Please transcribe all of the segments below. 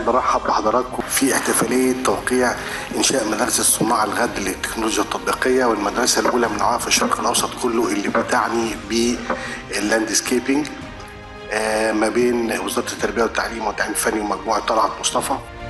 برحب بحضراتكم في احتفالية توقيع إنشاء مدارس الصناع الغد للتكنولوجيا التطبيقية والمدرسة الأولى من نوعها في الشرق الأوسط كله اللي بتعني باللاندسكيبنج آه، ما بين وزارة التربية والتعليم والتعليم الفني ومجموعة طلعت مصطفى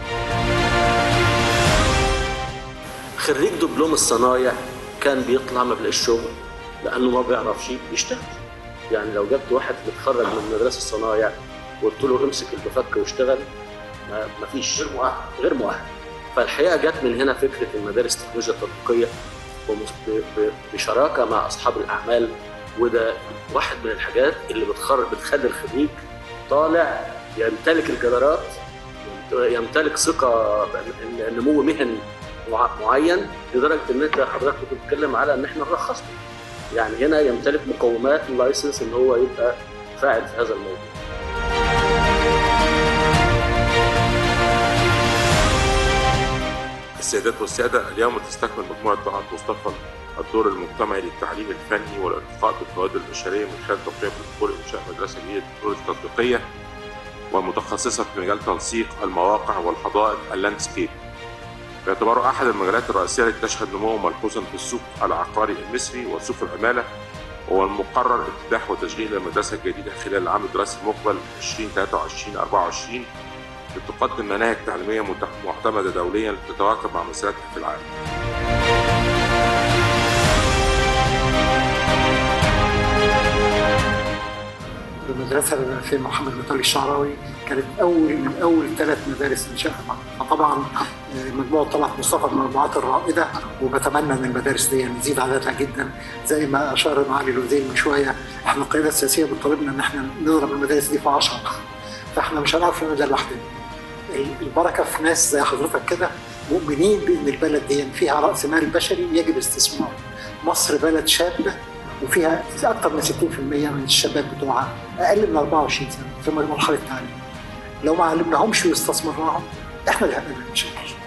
خريج دبلوم الصنايع كان بيطلع ما بيلاقيش شغل لانه ما بيعرفش يشتغل يعني لو جبت واحد متخرج من مدرسه الصنايع وقلت له امسك المفك واشتغل ما ما فيش غير مؤهل غير مؤهل فالحقيقه جت من هنا فكره المدارس التكنولوجيا التطبيقيه ومس- ب- ب- بشراكه مع اصحاب الاعمال وده واحد من الحاجات اللي بتخرج بتخلي الخريج طالع يمتلك الجدارات يمتلك ثقه بأن- نمو مهني مع- معين لدرجه ان انت حضرتك كنت بتتكلم على ان احنا نرخص له. يعني هنا يمتلك مقومات اللايسنس ان هو يبقى فاعل في هذا الموضوع. السيدات والسادة اليوم تستكمل مجموعة طلعت مصطفى الدور المجتمعي للتعليم الفني والارتقاء بالكوادر البشرية من خلال توقيع بروتوكول إنشاء مدرسة جديدة للتكنولوجيا التطبيقية والمتخصصة في مجال تنسيق المواقع والحدائق اللاندسكيب باعتباره أحد المجالات الرئيسية التي تشهد نموا ملحوظا في السوق العقاري المصري وسوق العمالة وهو المقرر افتتاح وتشغيل المدرسة الجديدة خلال العام الدراسي المقبل 2023 24 لتقدم مناهج تعليمية مت- معتمدة دوليا تتواكب مع مسيرتها في العالم. المدرسة في محمد مطلي الشعراوي كانت أول من أول ثلاث مدارس إنشاء فطبعا آه، مجموعة طلعت مصطفى من المجموعات الرائدة وبتمنى إن المدارس دي نزيد عددها جدا زي ما أشار معالي الوزير من شوية إحنا القيادة السياسية بتطالبنا إن إحنا نضرب المدارس دي في 10 فإحنا مش هنعرف نعمل ده لوحدنا البركة في ناس زي حضرتك كده مؤمنين بإن البلد دي فيها رأس مال بشري يجب استثماره مصر بلد شابة وفيها اكثر من 60% من الشباب بتوعها اقل من 24 سنه في مرحله التعليم لو ما علمناهمش واستثمرناهم احنا اللي هنقابل المشاكل